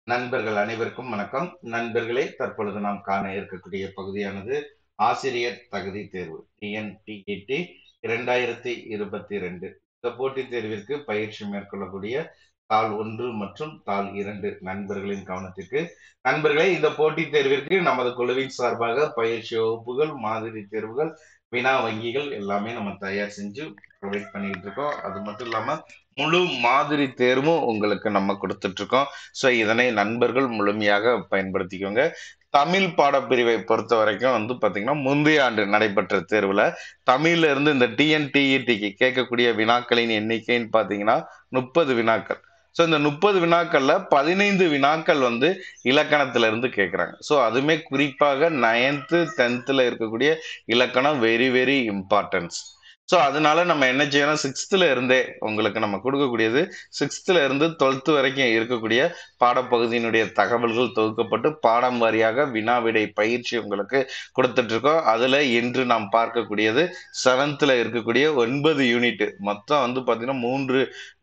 நண்பர்கள் அனைவருக்கும் வணக்கம் நண்பர்களே தற்பொழுது நாம் காண இருக்கக்கூடிய பகுதியானது ஆசிரியர் தகுதி தேர்வு டிஎன்டிஇடி இரண்டாயிரத்தி இருபத்தி ரெண்டு இந்த போட்டித் தேர்விற்கு பயிற்சி மேற்கொள்ளக்கூடிய தாள் ஒன்று மற்றும் தாள் இரண்டு நண்பர்களின் கவனத்திற்கு நண்பர்களே இந்த போட்டித் தேர்விற்கு நமது குழுவின் சார்பாக பயிற்சி வகுப்புகள் மாதிரி தேர்வுகள் வினா வங்கிகள் எல்லாமே நம்ம தயார் செஞ்சு ப்ரொவைட் பண்ணிட்டு இருக்கோம் அது மட்டும் இல்லாம முழு மாதிரி தேர்வும் உங்களுக்கு நம்ம கொடுத்துட்டு இருக்கோம் ஸோ இதனை நண்பர்கள் முழுமையாக பயன்படுத்திக்கோங்க தமிழ் பாடப்பிரிவை பொறுத்த வரைக்கும் வந்து பாத்தீங்கன்னா முந்தைய ஆண்டு நடைபெற்ற தேர்வுல தமிழ்ல இருந்து இந்த டிஎன்டிஇடிக்கு கேட்கக்கூடிய வினாக்களின் எண்ணிக்கைன்னு பாத்தீங்கன்னா முப்பது வினாக்கள் ஸோ இந்த முப்பது வினாக்கள்ல பதினைந்து வினாக்கள் வந்து இலக்கணத்துல இருந்து கேட்குறாங்க ஸோ அதுவுமே குறிப்பாக நைன்த்து டென்த்தில் இருக்கக்கூடிய இலக்கணம் வெரி வெரி இம்பார்ட்டன்ஸ் ஸோ அதனால நம்ம என்ன செய்யணும் சிக்ஸ்த்துல இருந்தே உங்களுக்கு நம்ம கொடுக்கக்கூடியது சிக்ஸ்த்துல இருந்து டுவெல்த் வரைக்கும் இருக்கக்கூடிய பாடப்பகுதியினுடைய தகவல்கள் தொகுக்கப்பட்டு பாடம் வாரியாக வினா விடை பயிற்சி உங்களுக்கு கொடுத்துட்டு இருக்கோம் அதுல இன்று நாம் பார்க்கக்கூடியது செவன்த்ல இருக்கக்கூடிய ஒன்பது யூனிட் மொத்தம் வந்து பாத்தீங்கன்னா மூன்று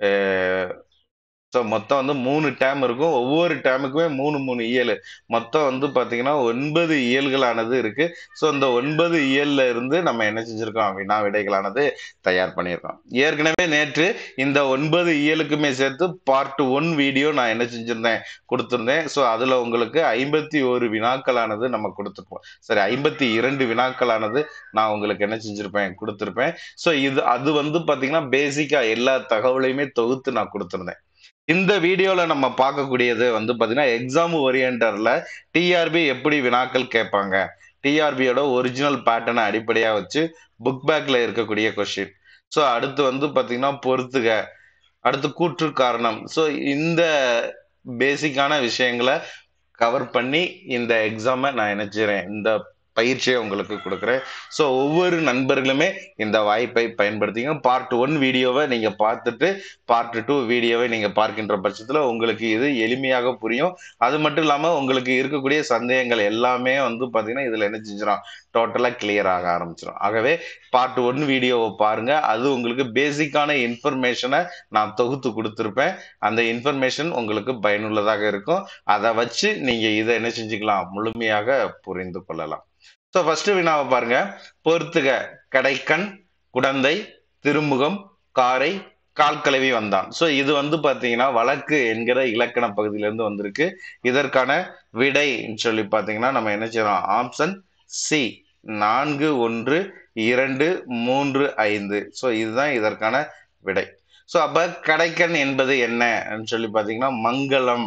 ஸோ மொத்தம் வந்து மூணு டேம் இருக்கும் ஒவ்வொரு டேமுக்குமே மூணு மூணு இயல் மொத்தம் வந்து பார்த்தீங்கன்னா ஒன்பது இயல்களானது இருக்கு ஸோ இந்த ஒன்பது இயல்ல இருந்து நம்ம என்ன செஞ்சிருக்கோம் வினா விடைகளானது தயார் பண்ணியிருக்கோம் ஏற்கனவே நேற்று இந்த ஒன்பது இயலுக்குமே சேர்த்து பார்ட் ஒன் வீடியோ நான் என்ன செஞ்சிருந்தேன் கொடுத்துருந்தேன் ஸோ அதில் உங்களுக்கு ஐம்பத்தி ஒரு வினாக்களானது நம்ம கொடுத்துருப்போம் சரி ஐம்பத்தி இரண்டு வினாக்களானது நான் உங்களுக்கு என்ன செஞ்சிருப்பேன் கொடுத்துருப்பேன் ஸோ இது அது வந்து பார்த்தீங்கன்னா பேசிக்காக எல்லா தகவலையுமே தொகுத்து நான் கொடுத்துருந்தேன் இந்த வீடியோல நம்ம பார்க்கக்கூடியது வந்து பாத்தீங்கன்னா எக்ஸாம் ஓரியன்டர்ல டிஆர்பி எப்படி வினாக்கள் கேட்பாங்க டிஆர்பியோட ஒரிஜினல் பேட்டர்னை அடிப்படையா வச்சு புக் பேக்ல இருக்கக்கூடிய கொஸ்டின் ஸோ அடுத்து வந்து பாத்தீங்கன்னா பொறுத்துக அடுத்து கூற்று காரணம் ஸோ இந்த பேசிக்கான விஷயங்களை கவர் பண்ணி இந்த எக்ஸாமை நான் நினைச்சிறேன் இந்த பயிற்சியை உங்களுக்கு கொடுக்குறேன் ஸோ ஒவ்வொரு நண்பர்களுமே இந்த வாய்ப்பை பயன்படுத்திங்க பார்ட் ஒன் வீடியோவை நீங்கள் பார்த்துட்டு பார்ட் டூ வீடியோவை நீங்கள் பார்க்கின்ற பட்சத்தில் உங்களுக்கு இது எளிமையாக புரியும் அது மட்டும் இல்லாமல் உங்களுக்கு இருக்கக்கூடிய சந்தேகங்கள் எல்லாமே வந்து பார்த்தீங்கன்னா இதில் என்ன செஞ்சிடும் டோட்டலாக கிளியர் ஆக ஆரம்பிச்சிடும் ஆகவே பார்ட் ஒன் வீடியோவை பாருங்க அது உங்களுக்கு பேசிக்கான இன்ஃபர்மேஷனை நான் தொகுத்து கொடுத்துருப்பேன் அந்த இன்ஃபர்மேஷன் உங்களுக்கு பயனுள்ளதாக இருக்கும் அதை வச்சு நீங்கள் இதை என்ன செஞ்சுக்கலாம் முழுமையாக புரிந்து கொள்ளலாம் ஸோ ஃபர்ஸ்ட் வினாவை பாருங்க பொறுத்துக கடைக்கண் குடந்தை திருமுகம் காரை கால்கலவி வந்தான் ஸோ இது வந்து பார்த்தீங்கன்னா வழக்கு என்கிற இலக்கண பகுதியிலேருந்து வந்திருக்கு இதற்கான விடைன்னு சொல்லி பார்த்தீங்கன்னா நம்ம என்ன செய்யறோம் ஆப்ஷன் சி நான்கு ஒன்று இரண்டு மூன்று ஐந்து ஸோ இதுதான் இதற்கான விடை ஸோ அப்ப கடைக்கண் என்பது என்னன்னு சொல்லி பார்த்தீங்கன்னா மங்களம்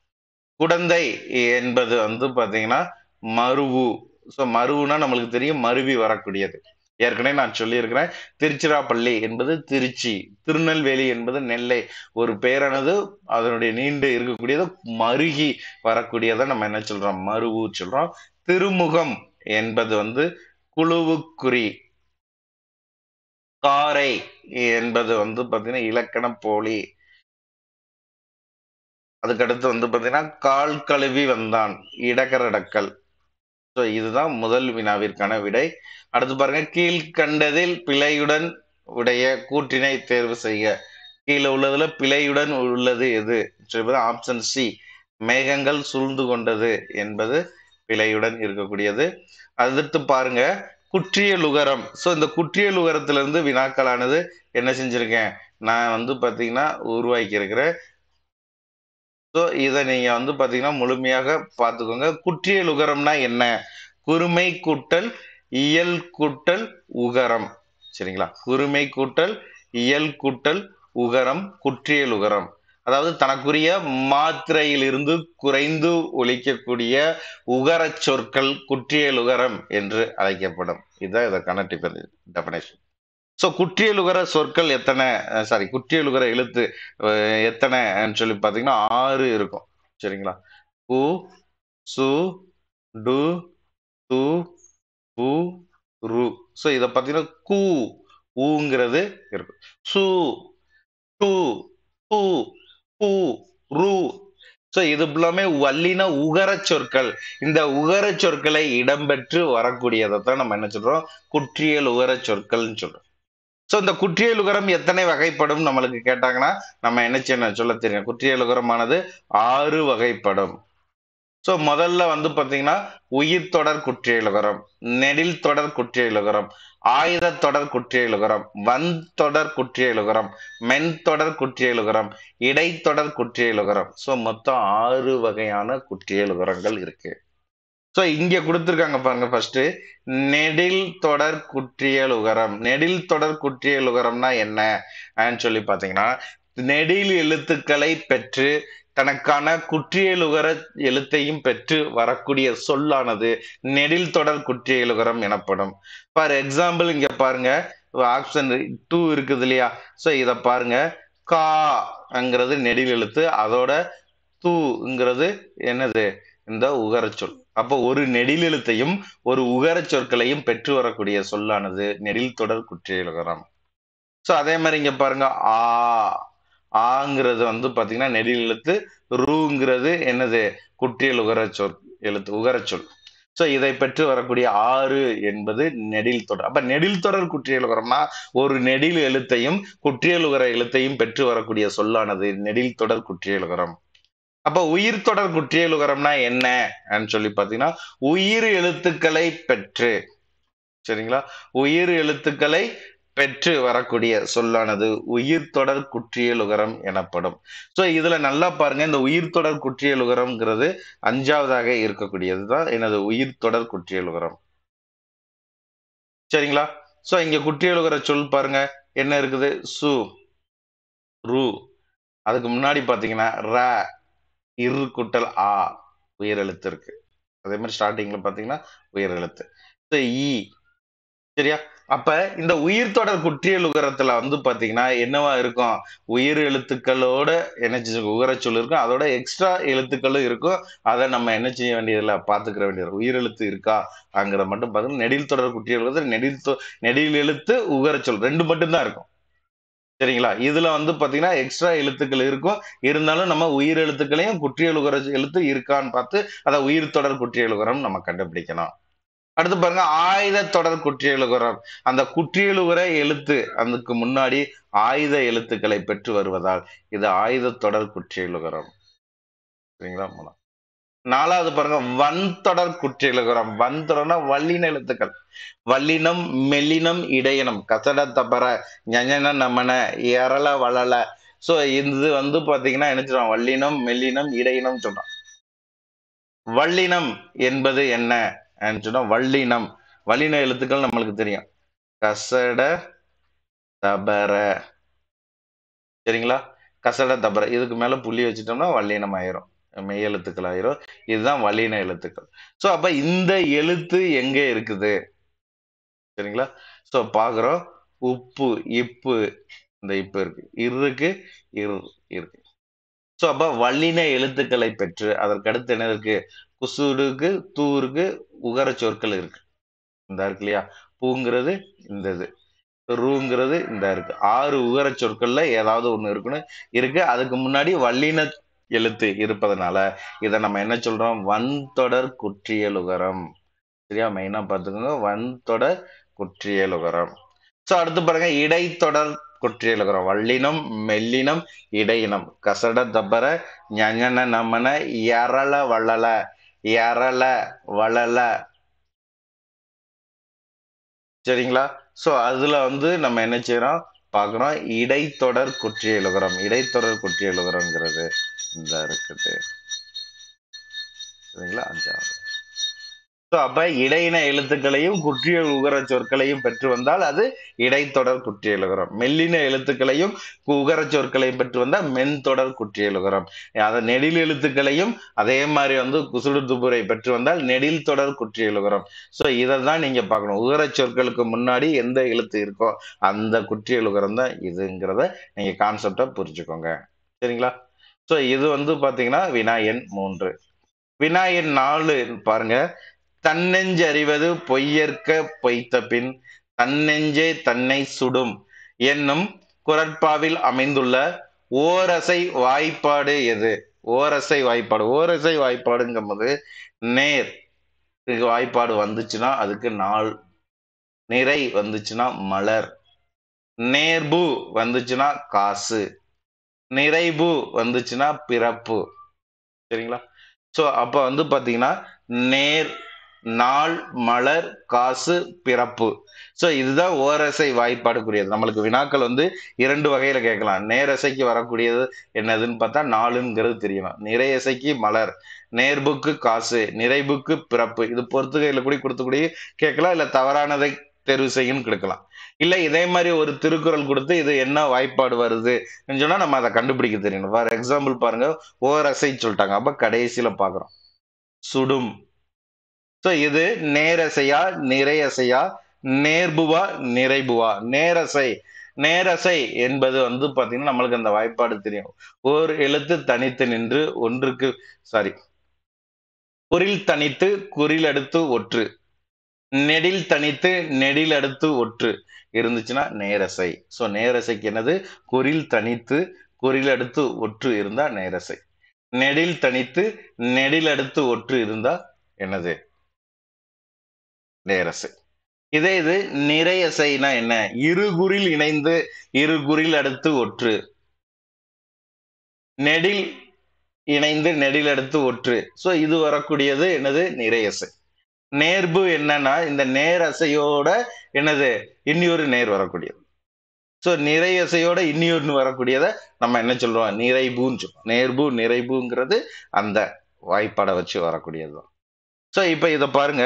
குடந்தை என்பது வந்து பார்த்தீங்கன்னா மருவு ஸோ மருவுனா நம்மளுக்கு தெரியும் மருவி வரக்கூடியது ஏற்கனவே நான் சொல்லியிருக்கிறேன் திருச்சிராப்பள்ளி என்பது திருச்சி திருநெல்வேலி என்பது நெல்லை ஒரு பேரானது அதனுடைய நீண்டு இருக்கக்கூடியது மருகி வரக்கூடியதை நம்ம என்ன சொல்றோம் மருவு சொல்றோம் திருமுகம் என்பது வந்து குழுவுக்குறி காரை என்பது வந்து பாத்தீங்கன்னா இலக்கண போலி அதுக்கடுத்து வந்து பாத்தீங்கன்னா கால் கழுவி வந்தான் இடக்கரடக்கல் ஸோ இதுதான் முதல் வினாவிற்கான விடை அடுத்து பாருங்க கீழ்கண்டதில் பிழையுடன் உடைய கூற்றினை தேர்வு செய்ய கீழே உள்ளதுல பிழையுடன் உள்ளது எது ஆப்ஷன் சி மேகங்கள் சூழ்ந்து கொண்டது என்பது பிழையுடன் இருக்கக்கூடியது அடுத்து பாருங்க குற்றியலுகரம் ஸோ இந்த குற்றியலுகரத்திலிருந்து வினாக்களானது என்ன செஞ்சிருக்கேன் நான் வந்து பார்த்தீங்கன்னா உருவாக்கி இருக்கிறேன் ஸோ இதை நீங்க வந்து பாத்தீங்கன்னா முழுமையாக பார்த்துக்கோங்க குற்றியல் உகரம்னா என்ன குறுமை கூட்டல் இயல் கூட்டல் உகரம் சரிங்களா குறுமை கூட்டல் இயல் கூட்டல் உகரம் குற்றியல் உகரம் அதாவது தனக்குரிய மாத்திரையிலிருந்து குறைந்து ஒழிக்கக்கூடிய உகர சொற்கள் குற்றியல் உகரம் என்று அழைக்கப்படும் இதுதான் இதற்கான டெபனேஷன் ஸோ குற்றியலுகர சொற்கள் எத்தனை சாரி குற்றியலுகர எழுத்து எத்தனைன்னு சொல்லி பார்த்தீங்கன்னா ஆறு இருக்கும் சரிங்களா கு சு டு து பு ரு ஸோ இதை பார்த்தீங்கன்னா கு ஊங்கிறது இருக்கும் சு டு டு பு ரு ஸோ இது எல்லாமே வல்லின உகர சொற்கள் இந்த உகர சொற்களை இடம்பெற்று வரக்கூடியதை தான் நம்ம என்ன சொல்றோம் குற்றியல் உகர சொற்கள்னு சொல்றோம் சோ இந்த குற்றியலுகரம் எத்தனை வகைப்படும் நம்மளுக்கு கேட்டாங்கன்னா நம்ம என்ன செய்யணும் சொல்ல தெரியும் குற்றியலுகரமானது ஆறு வகைப்படும் சோ முதல்ல வந்து பாத்தீங்கன்னா உயிர் தொடர் குற்றியலுகரம் நெடில் தொடர் குற்றியலுகரம் ஆயுத தொடர் குற்றியலுகரம் வன் தொடர் குற்றியலுகரம் மென் தொடர் குற்றியலுகரம் இடைத்தொடர் குற்றியலுகரம் சோ மொத்தம் ஆறு வகையான குற்றியலுகரங்கள் இருக்கு சோ இங்க கொடுத்திருக்காங்க பாருங்க ஃபர்ஸ்ட் நெடில் தொடர் குற்றியலுகரம் நெடில் தொடர் குற்றியலுகரம்னா என்ன ஆன்னு சொல்லி பாத்தீங்கன்னா நெடில் எழுத்துக்களை பெற்று தனக்கான குற்றியலுகர எழுத்தையும் பெற்று வரக்கூடிய சொல்லானது நெடில் தொடர் குற்றியலுகரம் எனப்படும் ஃபார் எக்ஸாம்பிள் இங்க பாருங்க ஆப்ஷன் டூ இருக்குது இல்லையா சோ இத பாருங்க காங்கிறது நெடில் எழுத்து அதோட தூங்கிறது என்னது இந்த உகரச்சொல் அப்போ ஒரு நெடில் எழுத்தையும் ஒரு உகரச் சொற்களையும் பெற்று வரக்கூடிய சொல்லானது நெடில் தொடர் குற்றியலுகரம் சோ அதே மாதிரி இங்க பாருங்க ஆ ஆங்கிறது வந்து பாத்தீங்கன்னா நெடில் எழுத்து ரூங்கிறது என்னது குற்றியல் உகரச் சொல் எழுத்து உகரச் சொல் சோ இதை பெற்று வரக்கூடிய ஆறு என்பது நெடில் தொடர் அப்ப நெடில் தொடர் குற்றியலுகரம்னா ஒரு நெடில் எழுத்தையும் குற்றியலுகர எழுத்தையும் பெற்று வரக்கூடிய சொல்லானது நெடில் தொடர் குற்றியலுகரம் அப்ப உயிர் தொடர் குற்றியலுகரம்னா என்ன சொல்லி பாத்தீங்கன்னா உயிர் எழுத்துக்களை பெற்று சரிங்களா உயிர் எழுத்துக்களை பெற்று வரக்கூடிய சொல்லானது உயிர் தொடர் குற்றியலுகரம் எனப்படும் சோ இதுல நல்லா பாருங்க இந்த உயிர் தொடர் குற்றியலுகரம்ங்கிறது அஞ்சாவதாக இருக்கக்கூடியது தான் எனது உயிர் தொடர் குற்றியலுகரம் சரிங்களா சோ இங்க குற்றியலுகர சொல் பாருங்க என்ன இருக்குது சு ரு அதுக்கு முன்னாடி பாத்தீங்கன்னா ர இரு குட்டல் ஆ உயிர் எழுத்து இருக்கு அதே மாதிரி ஸ்டார்டிங்ல பாத்தீங்கன்னா உயிர் எழுத்து So, ஈ சரியா அப்ப இந்த உயிர் தொடர் குற்றியலுகரத்துல வந்து பாத்தீங்கன்னா என்னவா இருக்கும் உயிர் எழுத்துக்களோட என்ன செஞ்சு உகரச்சொல் இருக்கும் அதோட எக்ஸ்ட்ரா எழுத்துக்களும் இருக்கும் அதை நம்ம என்ன செய்ய வேண்டியதில்ல பாத்துக்கிற வேண்டியது உயிர் எழுத்து இருக்கா அங்கிறத மட்டும் பாத்தீங்கன்னா நெடில் தொடர் குற்றியலுகரத்தில் நெடில் தொ- நெடில் எழுத்து உகரச்சொல் ரெண்டு மட்டும்தான் இருக்கும் சரிங்களா இதுல வந்து பாத்தீங்கன்னா எக்ஸ்ட்ரா எழுத்துக்கள் இருக்கும் இருந்தாலும் நம்ம உயிர் எழுத்துக்களையும் குற்றியலுகர எழுத்து இருக்கான்னு பார்த்து அதை உயிர் தொடர் குற்றியலுகரம் நம்ம கண்டுபிடிக்கணும் அடுத்து பாருங்க ஆயுத தொடர் குற்றியலுகரம் அந்த குற்றியலுகர எழுத்து அதுக்கு முன்னாடி ஆயுத எழுத்துக்களை பெற்று வருவதால் இது ஆயுத தொடர் குற்றியலுகரம் சரிங்களா மூணாவது. நாலாவது பாருங்க வன் தொடர் குற்றியலுகரம் வன் தொடர்னா வல்லின எழுத்துக்கள் வல்லினம் மெல்லினம் இடையினம் கசட தபர ஞஞன நமன எரள வளல சோ இது வந்து பாத்தீங்கன்னா என்ன சொல்றான் வல்லினம் மெல்லினம் இடையினம் சொல்றான் வல்லினம் என்பது என்ன அப்படின்னு சொன்னா வல்லினம் வல்லின எழுத்துக்கள் நம்மளுக்கு தெரியும் கசட தபர சரிங்களா கசட தபர இதுக்கு மேல புள்ளி வச்சுட்டோம்னா வல்லினம் ஆயிரும் மெய் எழுத்துக்கள் ஆயிரும் இதுதான் வல்லின எழுத்துக்கள் சோ அப்ப இந்த எழுத்து எங்க இருக்குது சரிங்களா சோ பாக்குறோம் உப்பு இப்பு இந்த இப்பு இருக்கு இருக்கு இரு இருக்கு சோ அப்ப வல்லின எழுத்துக்களை பெற்று அதற்கு அடுத்து என்ன இருக்கு குசுடுக்கு தூருக்கு உகர சொற்கள் இருக்கு இந்த இருக்கு இல்லையா பூங்கிறது இந்த இது ரூங்கிறது இந்த இருக்கு ஆறு உகர சொற்கள்ல ஏதாவது ஒண்ணு இருக்குன்னு இருக்கு அதுக்கு முன்னாடி வல்லின எழுத்து இருப்பதனால இதை நம்ம என்ன சொல்றோம் வன்தொடர் குற்றியலுகரம் சரியா மெயினா பார்த்துக்கோங்க வன்தொடர் குற்றியலுகரம் சோ அடுத்து பாருங்க இடைத்தொடர் குற்றியலுகரம் வல்லினம் மெல்லினம் இடையினம் கசட தப்பர ஞஞன நமன எரள வளல எரள வளல சரிங்களா சோ அதுல வந்து நம்ம என்ன செய்யறோம் பார்க்கிறோம் இடைத்தொடர் குற்றியலுகரம் இடைத்தொடர் குற்றியலுகரம்ங்கிறது இந்த இருக்குது சரிங்களா அஞ்சாவது So, அப்ப இடையின எழுத்துக்களையும் குற்றியல் உகர சொற்களையும் பெற்று வந்தால் அது இடைத்தொடர் குற்றியலுகரம் மெல்லின எழுத்துக்களையும் உகர சொற்களையும் பெற்று வந்தால் மென்தொடர் குற்றியலுகரம் அத நெடில் எழுத்துக்களையும் அதே மாதிரி வந்து குசுடு துபுரை பெற்று வந்தால் நெடில் தொடர் குற்றியலுகரம் சோ இதை தான் நீங்க பார்க்கணும் உகர சொற்களுக்கு முன்னாடி எந்த எழுத்து இருக்கோ அந்த குற்றியலுகரம் தான் இதுங்கிறத நீங்க கான்செப்டா புரிஞ்சுக்கோங்க சரிங்களா சோ இது வந்து பாத்தீங்கன்னா வினாயன் மூன்று வினாயன் நாலு பாருங்க தன்னெஞ்சு அறிவது பொய்யற்க பொய்த்த பின் தன்னெஞ்சே தன்னை சுடும் என்னும் குரட்பாவில் அமைந்துள்ள ஓரசை வாய்ப்பாடு எது ஓரசை வாய்ப்பாடு ஓரசை வாய்ப்பாடுங்கும்போது நேர் இதுக்கு வாய்ப்பாடு வந்துச்சுன்னா அதுக்கு நாள் நிறை வந்துச்சுன்னா மலர் நேர்பு வந்துச்சுன்னா காசு நிறைவு வந்துச்சுன்னா பிறப்பு சரிங்களா சோ அப்ப வந்து பாத்தீங்கன்னா நேர் நாள் மலர் காசு பிறப்பு சோ இதுதான் ஓரசை வாய்ப்பாடுக்குரியது நம்மளுக்கு வினாக்கள் வந்து இரண்டு வகையில கேட்கலாம் நேரசைக்கு வரக்கூடியது என்னதுன்னு பார்த்தா நாலுங்கிறது தெரியணும் நிறையசைக்கு மலர் நேர்புக்கு காசு நிறைவுக்கு பிறப்பு இது பொறுத்துகையில கூட கொடுத்துக்கூடிய கேட்கலாம் இல்ல தவறானதை தேர்வு செய்யும் கொடுக்கலாம் இல்ல இதே மாதிரி ஒரு திருக்குறள் கொடுத்து இது என்ன வாய்ப்பாடு வருது சொன்னா நம்ம அதை கண்டுபிடிக்க தெரியணும் ஃபார் எக்ஸாம்பிள் பாருங்க ஓரசை சொல்லிட்டாங்க அப்ப கடைசியில பாக்குறோம் சுடும் சோ இது நேரசையா நிறையசையா நேர்புவா நிறைபுவா நேரசை நேரசை என்பது வந்து பாத்தீங்கன்னா நம்மளுக்கு அந்த வாய்ப்பாடு தெரியும் ஒரு எழுத்து தனித்து நின்று ஒன்றுக்கு சாரி குறில் தனித்து குறில் அடுத்து ஒற்று நெடில் தனித்து நெடில் அடுத்து ஒற்று இருந்துச்சுன்னா நேரசை சோ நேரசைக்கு என்னது குறில் தனித்து குறில் அடுத்து ஒற்று இருந்தா நேரசை நெடில் தனித்து நெடில் அடுத்து ஒற்று இருந்தா என்னது நேரசை இதே இது நிறையசைனா என்ன இரு குறில் இணைந்து இரு குறில் அடுத்து ஒற்று நெடில் இணைந்து நெடில் அடுத்து ஒற்று சோ இது வரக்கூடியது என்னது நிறையசை நேர்பு என்னன்னா இந்த நேரசையோட என்னது இன்னொரு நேர் வரக்கூடியது சோ நிறையசையோட இன்னொன்று வரக்கூடியத நம்ம என்ன சொல்றோம் நிறைபுன்னு சொல்றோம் நேர்பு நிறைபுங்கிறது அந்த வாய்ப்பாடை வச்சு வரக்கூடியது சோ இப்ப இத பாருங்க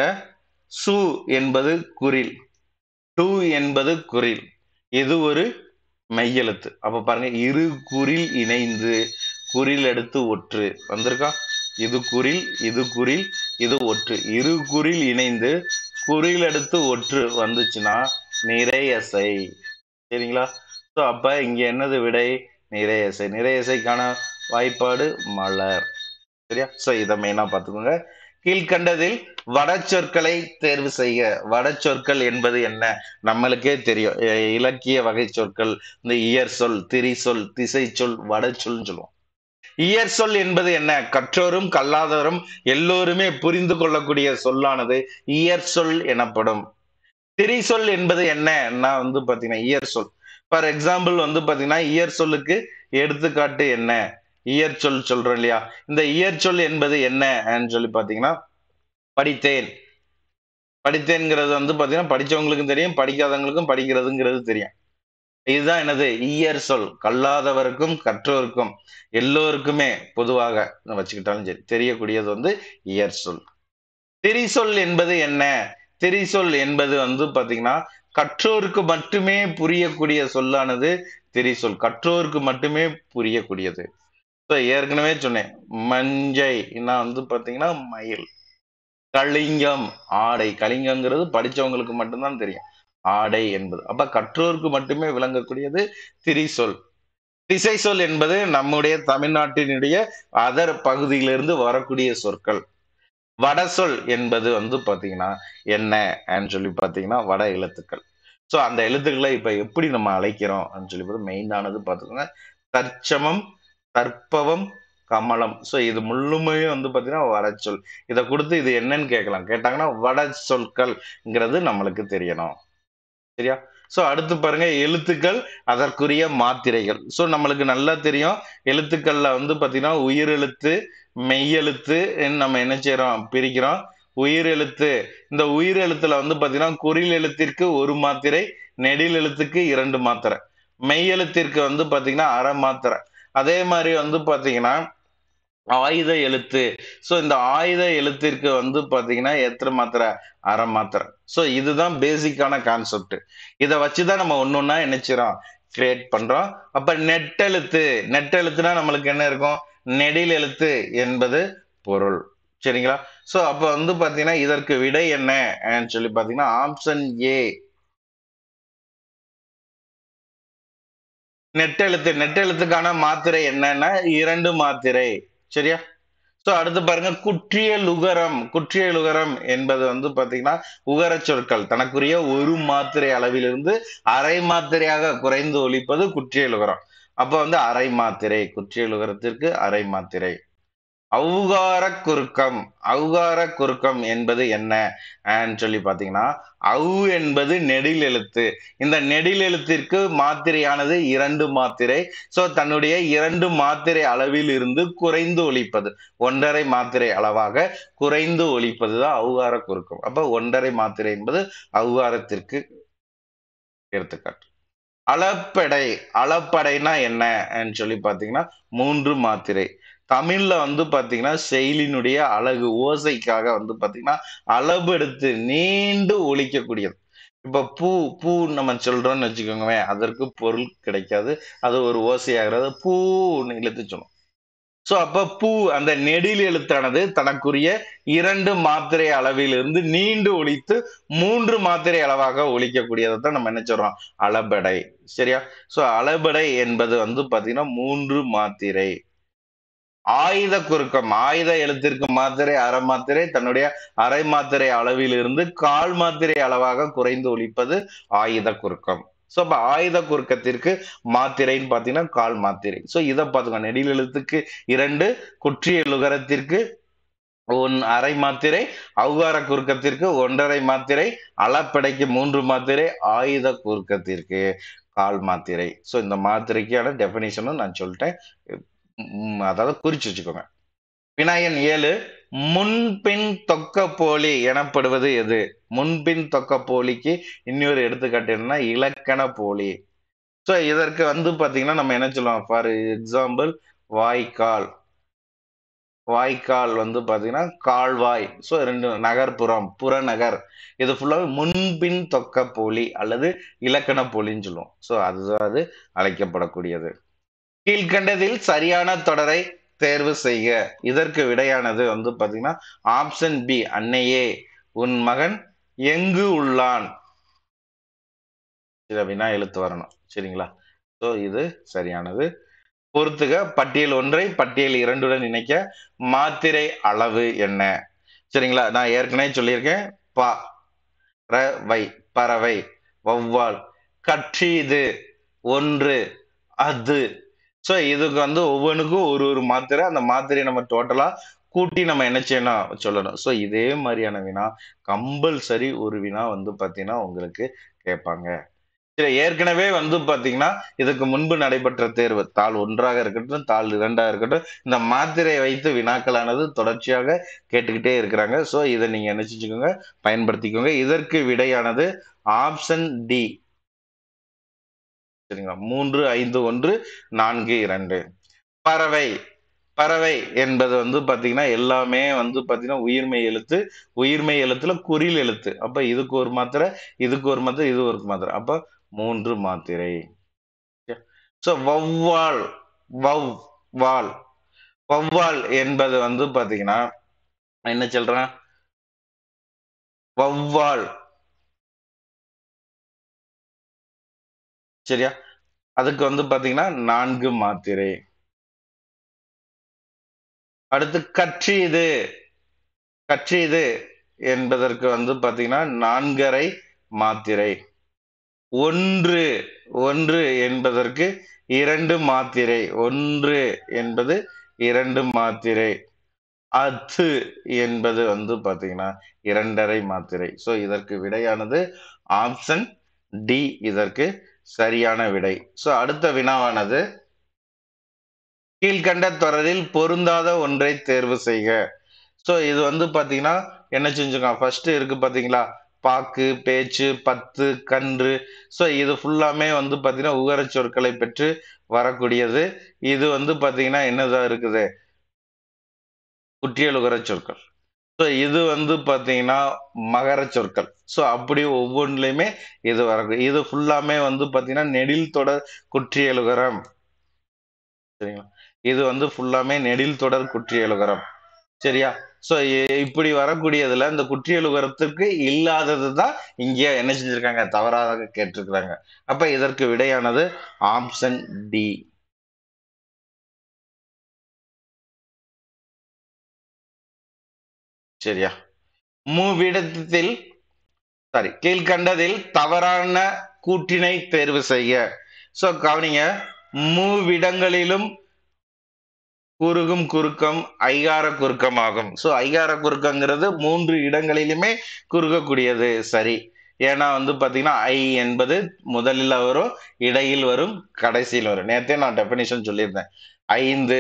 சு என்பது குறில் டு என்பது குறில் இது ஒரு மெய்யெழுத்து அப்ப பாருங்க இரு குறில் இணைந்து குறில் எடுத்து ஒற்று வந்திருக்கா இது குறில் இது குறில் இது ஒற்று இரு குறில் இணைந்து குறில் எடுத்து ஒற்று வந்துச்சுன்னா நிறையசை சரிங்களா ஸோ அப்ப இங்க என்னது விடை நிறையசை நிறையசைக்கான வாய்ப்பாடு மலர் சரியா ஸோ இதை மெயினா பார்த்துக்கோங்க கீழ்கண்டதில் வடச்சொற்களை தேர்வு செய்ய வடச்சொற்கள் என்பது என்ன நம்மளுக்கே தெரியும் இ- இலக்கிய வகை சொற்கள் இந்த இயற் சொல் திரி சொல் திசை சொல் வடச்சொல்னு சொல்லுவோம் இயற் சொல் என்பது என்ன கற்றோரும் கல்லாதவரும் எல்லோருமே புரிந்து கொள்ளக்கூடிய சொல்லானது இயற் சொல் எனப்படும் திரி சொல் என்பது என்ன வந்து பாத்தீங்கன்னா இயற் சொல் ஃபார் எக்ஸாம்பிள் வந்து பாத்தீங்கன்னா இயற் சொல்லுக்கு எடுத்துக்காட்டு என்ன இயற் சொல் சொல்றோம் இல்லையா இந்த இயற் சொல் என்பது என்னன்னு சொல்லி பாத்தீங்கன்னா படித்தேன் படித்தேன்ங்கிறது வந்து பாத்தீங்கன்னா படிச்சவங்களுக்கும் தெரியும் படிக்காதவங்களுக்கும் படிக்கிறதுங்கிறது தெரியும் இதுதான் என்னது இயற் சொல் கல்லாதவருக்கும் கற்றோருக்கும் எல்லோருக்குமே பொதுவாக வச்சுக்கிட்டாலும் சரி தெரியக்கூடியது வந்து இயற் சொல் திரிசொல் என்பது என்ன திரிசொல் என்பது வந்து பாத்தீங்கன்னா கற்றோருக்கு மட்டுமே புரியக்கூடிய சொல்லானது திரிசொல் கற்றோருக்கு மட்டுமே புரியக்கூடியது So, ஏற்கனவே சொன்னேன் மஞ்சை நான் வந்து பாத்தீங்கன்னா மயில் கலிங்கம் ஆடை கலிங்கங்கிறது படிச்சவங்களுக்கு மட்டும்தான் தெரியும் ஆடை என்பது அப்ப கற்றோருக்கு மட்டுமே விளங்கக்கூடியது திரிசொல் திசை சொல் என்பது நம்முடைய தமிழ்நாட்டினுடைய அதர் பகுதியிலிருந்து வரக்கூடிய சொற்கள் வடசொல் என்பது வந்து பாத்தீங்கன்னா என்ன சொல்லி பாத்தீங்கன்னா வட எழுத்துக்கள் சோ அந்த எழுத்துக்களை இப்ப எப்படி நம்ம அழைக்கிறோம் அப்படின்னு சொல்லி பார்த்தா மெயினானது பாத்துக்கோங்க தற்சமம் தற்பவம் கமலம் சோ இது முழுமையும் வந்து பாத்தீங்கன்னா வடச்சொல் இதை கொடுத்து இது என்னன்னு கேட்கலாம் கேட்டாங்கன்னா வட சொற்கள்ங்கிறது நம்மளுக்கு தெரியணும் சரியா சோ அடுத்து பாருங்க எழுத்துக்கள் அதற்குரிய மாத்திரைகள் சோ நம்மளுக்கு நல்லா தெரியும் எழுத்துக்கள்ல வந்து பாத்தீங்கன்னா உயிரெழுத்து மெய்யெழுத்து நம்ம என்ன செய்யறோம் பிரிக்கிறோம் உயிரெழுத்து இந்த உயிரெழுத்துல வந்து பாத்தீங்கன்னா குறில் எழுத்திற்கு ஒரு மாத்திரை நெடில் எழுத்துக்கு இரண்டு மாத்திரை மெய்யெழுத்திற்கு வந்து பாத்தீங்கன்னா அரை மாத்திரை அதே மாதிரி வந்து பாத்தீங்கன்னா ஆயுத எழுத்து சோ இந்த ஆயுத எழுத்திற்கு வந்து பாத்தீங்கன்னா எத்தனை மாத்திரை அரை மாத்திரை சோ இதுதான் பேசிக்கான கான்செப்ட் இதை வச்சுதான் நம்ம ஒன்னொன்னா நினைச்சிரோம் கிரியேட் பண்றோம் அப்ப நெட்டெழுத்து நெட்டெழுத்துனா நம்மளுக்கு என்ன இருக்கும் நெடில் எழுத்து என்பது பொருள் சரிங்களா சோ அப்ப வந்து பாத்தீங்கன்னா இதற்கு விடை என்ன சொல்லி பாத்தீங்கன்னா ஆப்ஷன் ஏ நெட்டெழுத்து நெட்டெழுத்துக்கான மாத்திரை என்னன்னா இரண்டு மாத்திரை சரியா சோ அடுத்து பாருங்க குற்றியல் உகரம் குற்றியல் உகரம் என்பது வந்து பாத்தீங்கன்னா உகர சொற்கள் தனக்குரிய ஒரு மாத்திரை அளவிலிருந்து அரை மாத்திரையாக குறைந்து ஒழிப்பது குற்றியல் உகரம் அப்ப வந்து அரை மாத்திரை குற்றியல் உகரத்திற்கு அரை மாத்திரை ஔகார குறுக்கம் ஔகார குறுக்கம் என்பது என்ன ஆன்னு சொல்லி பாத்தீங்கன்னா ஔ என்பது நெடில் எழுத்து இந்த நெடில் எழுத்திற்கு மாத்திரையானது இரண்டு மாத்திரை சோ தன்னுடைய இரண்டு மாத்திரை அளவில் இருந்து குறைந்து ஒலிப்பது ஒன்றரை மாத்திரை அளவாக குறைந்து ஒலிப்பது தான் ஔகார குறுக்கம் அப்ப ஒன்றரை மாத்திரை என்பது ஔகாரத்திற்கு எடுத்துக்காட்டு அளப்படை அளப்படைனா என்னன்னு சொல்லி பாத்தீங்கன்னா மூன்று மாத்திரை தமிழ்ல வந்து பாத்தீங்கன்னா செயலினுடைய அழகு ஓசைக்காக வந்து பாத்தீங்கன்னா அளவு எடுத்து நீண்டு ஒலிக்கக்கூடியது இப்ப பூ பூ நம்ம சொல்றோம்னு வச்சுக்கோங்க அதற்கு பொருள் கிடைக்காது அது ஒரு ஓசையாகிறது பூன்னு இழுத்து சொல்லும் சோ அப்ப பூ அந்த நெடில் எழுத்தானது தனக்குரிய இரண்டு மாத்திரை அளவிலிருந்து நீண்டு ஒலித்து மூன்று மாத்திரை அளவாக ஒலிக்கக்கூடியதை தான் நம்ம என்ன சொல்றோம் அளபடை சரியா சோ அளபடை என்பது வந்து பாத்தீங்கன்னா மூன்று மாத்திரை ஆயுத குறுக்கம் ஆயுத எழுத்திற்கு மாத்திரை அரை மாத்திரை தன்னுடைய அரை மாத்திரை அளவிலிருந்து கால் மாத்திரை அளவாக குறைந்து ஒலிப்பது ஆயுத குறுக்கம் சோ அப்ப ஆயுத குறுக்கத்திற்கு மாத்திரைன்னு பாத்தீங்கன்னா கால் மாத்திரை சோ இதை பார்த்துக்கோங்க நெடில் எழுத்துக்கு இரண்டு குற்றிய லுகரத்திற்கு ஒன் அரை மாத்திரை ஔகார குறுக்கத்திற்கு ஒன்றரை மாத்திரை அளப்படைக்கு மூன்று மாத்திரை ஆயுத குறுக்கத்திற்கு கால் மாத்திரை சோ இந்த மாத்திரைக்கான டெபினிஷனும் நான் சொல்லிட்டேன் உம், அதாவது குறிச்சு வச்சுக்கோங்க வினாயன் ஏழு முன்பின் தொக்க போலி எனப்படுவது எது முன்பின் தொக்க போலிக்கு இன்னொரு எடுத்துக்காட்டு என்னன்னா இலக்கண போலி சோ இதற்கு வந்து பாத்தீங்கன்னா நம்ம என்ன சொல்லுவோம் ஃபார் எக்ஸாம்பிள் வாய்க்கால் வாய்க்கால் வந்து பாத்தீங்கன்னா கால்வாய் சோ ரெண்டு நகர்ப்புறம் புறநகர் இது ஃபுல்லாவே முன்பின் தொக்க போலி அல்லது இலக்கண போலின்னு சொல்லுவோம் சோ அதுதான் அது அழைக்கப்படக்கூடியது கீழ்கண்டதில் சரியான தொடரை தேர்வு செய்க இதற்கு விடையானது வந்து பாத்தீங்கன்னா ஆப்ஷன் பி அன்னையே உன் மகன் எங்கு உள்ளான் இத வினா எழுத்து வரணும் சரிங்களா சோ இது சரியானது பொறுத்துக பட்டியல் ஒன்றை பட்டியல் இரண்டுடன் இணைக்க மாத்திரை அளவு என்ன சரிங்களா நான் ஏற்கனவே சொல்லியிருக்கேன் பா ர வை பறவை வௌவால் கற்றீது ஒன்று அது சோ இதுக்கு வந்து ஒவ்வொன்றுக்கும் ஒரு ஒரு மாத்திரை அந்த மாத்திரையை நம்ம டோட்டலா கூட்டி நம்ம என்ன செய்யணும் சொல்லணும் சோ இதே மாதிரியான வினா கம்பல்சரி ஒரு வினா வந்து பாத்தீங்கன்னா உங்களுக்கு கேட்பாங்க சரி ஏற்கனவே வந்து பாத்தீங்கன்னா இதுக்கு முன்பு நடைபெற்ற தேர்வு தாள் ஒன்றாக இருக்கட்டும் தாள் இரண்டாக இருக்கட்டும் இந்த மாத்திரை வைத்து வினாக்களானது தொடர்ச்சியாக கேட்டுக்கிட்டே இருக்கிறாங்க சோ இதை நீங்க என்ன செஞ்சுக்கோங்க பயன்படுத்திக்கோங்க இதற்கு விடையானது ஆப்ஷன் டி சரிங்களா மூன்று ஐந்து ஒன்று நான்கு இரண்டு பறவை பறவை என்பது வந்து பாத்தீங்கன்னா எல்லாமே வந்து பாத்தீங்கன்னா உயிர்மை எழுத்து உயிர்மை எழுத்துல குறில் எழுத்து அப்ப இதுக்கு ஒரு மாத்திரை இதுக்கு ஒரு மாத்திரை இது ஒரு மாத்திரை அப்ப மூன்று மாத்திரை சோ வௌவால் வவ் வால் வௌவால் என்பது வந்து பாத்தீங்கன்னா என்ன சொல்றேன் வௌவால் சரியா அதுக்கு வந்து பாத்தீங்கன்னா நான்கு மாத்திரை அடுத்து கற்றீது கற்றீது என்பதற்கு வந்து பாத்தீங்கன்னா நான்கரை மாத்திரை ஒன்று ஒன்று என்பதற்கு இரண்டு மாத்திரை ஒன்று என்பது இரண்டு மாத்திரை அத்து என்பது வந்து பாத்தீங்கன்னா இரண்டரை மாத்திரை சோ இதற்கு விடையானது ஆப்ஷன் டி இதற்கு சரியான விடை சோ அடுத்த வினாவானது கீழ்கண்ட தொடரில் பொருந்தாத ஒன்றை தேர்வு செய்க சோ இது வந்து பாத்தீங்கன்னா என்ன செஞ்சுக்கோங்க ஃபர்ஸ்ட் இருக்கு பாத்தீங்களா பாக்கு பேச்சு பத்து கன்று சோ இது ஃபுல்லாமே வந்து பாத்தீங்கன்னா உகர சொற்களை பெற்று வரக்கூடியது இது வந்து பாத்தீங்கன்னா என்னதா இருக்குது குற்றியல் உகர சொற்கள் ஸோ இது வந்து பாத்தீங்கன்னா மகர சொற்கள் ஸோ அப்படி ஒவ்வொன்றுலையுமே இது வர இது ஃபுல்லாமே வந்து பாத்தீங்கன்னா நெடில் தொடர் குற்றியலுகரம் சரிங்களா இது வந்து ஃபுல்லாமே நெடில் தொடர் குற்றியலுகரம் சரியா சோ இப்படி வரக்கூடியதுல இந்த குற்றியலுகரத்துக்கு இல்லாதது தான் இங்க என்ன செஞ்சிருக்காங்க தவறாக கேட்டிருக்கிறாங்க அப்ப இதற்கு விடையானது ஆப்ஷன் டி சரியா மூவிடத்தில் சாரி கீழ்கண்டதில் தவறான கூற்றினை தேர்வு செய்ய சோ கவனிங்க மூவிடங்களிலும் குறுகும் குறுக்கம் ஐகார குறுக்கம் ஆகும் ஸோ ஐகார குறுக்கங்கிறது மூன்று இடங்களிலுமே குறுகக்கூடியது சரி ஏன்னா வந்து பாத்தீங்கன்னா ஐ என்பது முதலில் வரும் இடையில் வரும் கடைசியில் வரும் நேத்தே நான் டெபினிஷன் சொல்லியிருந்தேன் ஐந்து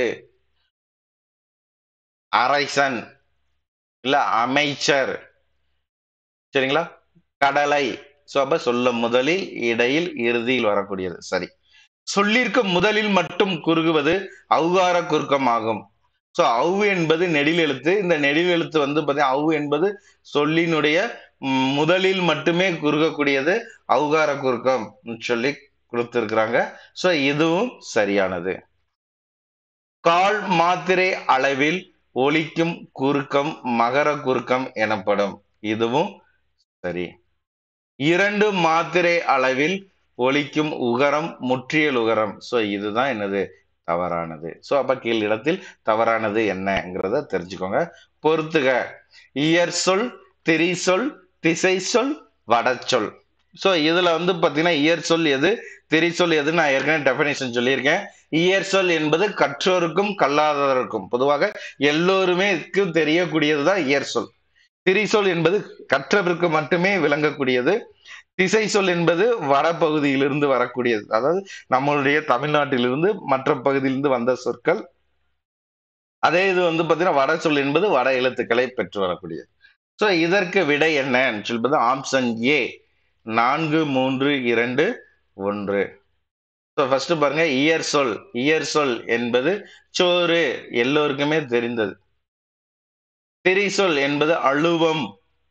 அரைசன் இல்ல அமைச்சர் சரிங்களா கடலை சோ அப்ப சொல்ல முதலில் இடையில் இறுதியில் வரக்கூடியது சரி சொல்லிருக்க முதலில் மட்டும் குறுகுவது ஔகார குறுக்கம் ஆகும் சோ அவு என்பது நெடில் எழுத்து இந்த நெடில் எழுத்து வந்து பாத்தீங்கன்னா அவு என்பது சொல்லினுடைய ம், முதலில் மட்டுமே குறுகக்கூடியது ஔகார குறுக்கம் சொல்லி கொடுத்திருக்கிறாங்க சோ இதுவும் சரியானது கால் மாத்திரை அளவில் ஒலிக்கும் குறுக்கம் மகர குறுக்கம் எனப்படும் இதுவும் சரி இரண்டு மாத்திரை அளவில் ஒலிக்கும் உகரம் முற்றியல் உகரம் சோ இதுதான் என்னது தவறானது சோ அப்ப கீழ் இடத்தில் தவறானது என்னங்கிறத தெரிஞ்சுக்கோங்க பொறுத்துக இயற் சொல் திரி சொல் திசை சொல் வடச்சொல் சோ இதுல வந்து பாத்தீங்கன்னா இயற் சொல் எது திரி சொல் எது நான் ஏற்கனவே டெபினேஷன் சொல்லியிருக்கேன் இயற் சொல் என்பது கற்றோருக்கும் கல்லாதவருக்கும் பொதுவாக எல்லோருமே தெரியக்கூடியதுதான் இயற் சொல் திரி சொல் என்பது கற்றவருக்கு மட்டுமே விளங்கக்கூடியது திசை சொல் என்பது வடபகுதியிலிருந்து வரக்கூடியது அதாவது நம்மளுடைய தமிழ்நாட்டிலிருந்து மற்ற பகுதியிலிருந்து வந்த சொற்கள் அதே இது வந்து பாத்தீங்கன்னா வட சொல் என்பது வட எழுத்துக்களை பெற்று வரக்கூடியது சோ இதற்கு விடை என்னன்னு சொல்வது ஆப்ஷன் ஏ நான்கு மூன்று இரண்டு ஒன்று ஸோ ஃபர்ஸ்ட் பாருங்க இயர் சொல் இயர் சொல் என்பது சோறு எல்லோருக்குமே தெரிந்தது திரி சொல் என்பது அழுவம்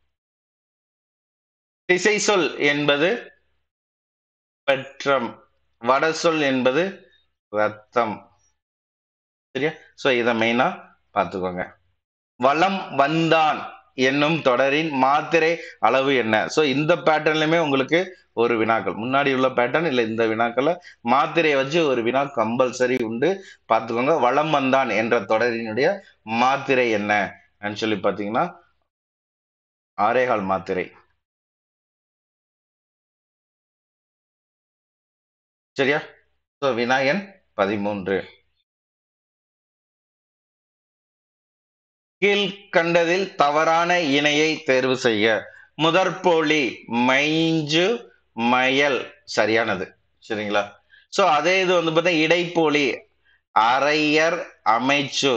திசை சொல் என்பது பெற்றம் வட சொல் என்பது ரத்தம் சரியா சோ இதை மெயினா பார்த்துக்கோங்க வளம் வந்தான் என்னும் தொடரின் மாத்திரை அளவு என்ன சோ இந்த பேட்டர்ன்லயுமே உங்களுக்கு ஒரு வினாக்கள் முன்னாடி உள்ள பேட்டர்ன் இல்ல இந்த வினாக்களை மாத்திரையை வச்சு ஒரு வினா கம்பல்சரி உண்டு பார்த்துக்கோங்க வளம் வந்தான் என்ற தொடரினுடைய மாத்திரை என்ன சொல்லி பாத்தீங்கன்னா ஆரேகால் மாத்திரை சரியா சோ வினாயன் பதிமூன்று கீழ்கண்டதில் தவறான இணையை தேர்வு செய்ய முதற்போலி மைஞ்சு மயல் சரியானது சரிங்களா சோ அதே இது வந்து பார்த்தா இடைப்போலி அரையர் அமைச்சு